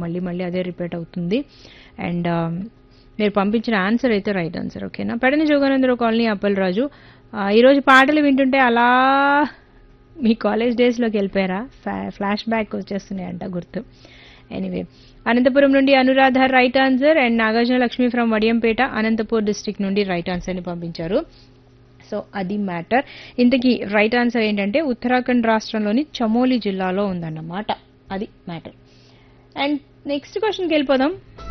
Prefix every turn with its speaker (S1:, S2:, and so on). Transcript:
S1: మళ్ళీ మళ్ళీ అదే రిపీట్ అవుతుంది అండ్ మీరు పంపించిన ఆన్సర్ అయితే రైట్ ఆన్సర్ ఓకేనా పెడని జోగానందరావు కాలనీ అప్పలరాజు ఆ, ఈరోజు పాటలు వింటుంటే అలా మీ కాలేజ్ డేస్లోకి వెళ్ళిపోయారా ఫ్లా- ఫ్లాష్ బ్యాక్ వచ్చేస్తున్నాయంట గుర్తు ఎనీవే అనంతపురం నుండి Anuradha right answer and Nagarjuna Lakshmi from Vadiyampeta Anantapur district నుండి రైట్ ఆన్సర్ని పంపించారు సో అది మ్యాటర్ ఇంతకీ రైట్ ఆన్సర్ ఏంటంటే ఉత్తరాఖండ్ రాష్ట్రంలోని చమోలి జిల్లాలో ఉందన్నమాట అది మ్యాటర్ అండ్ నెక్స్ట్ క్వశ్చన్కి వెళ్ళిపోదాం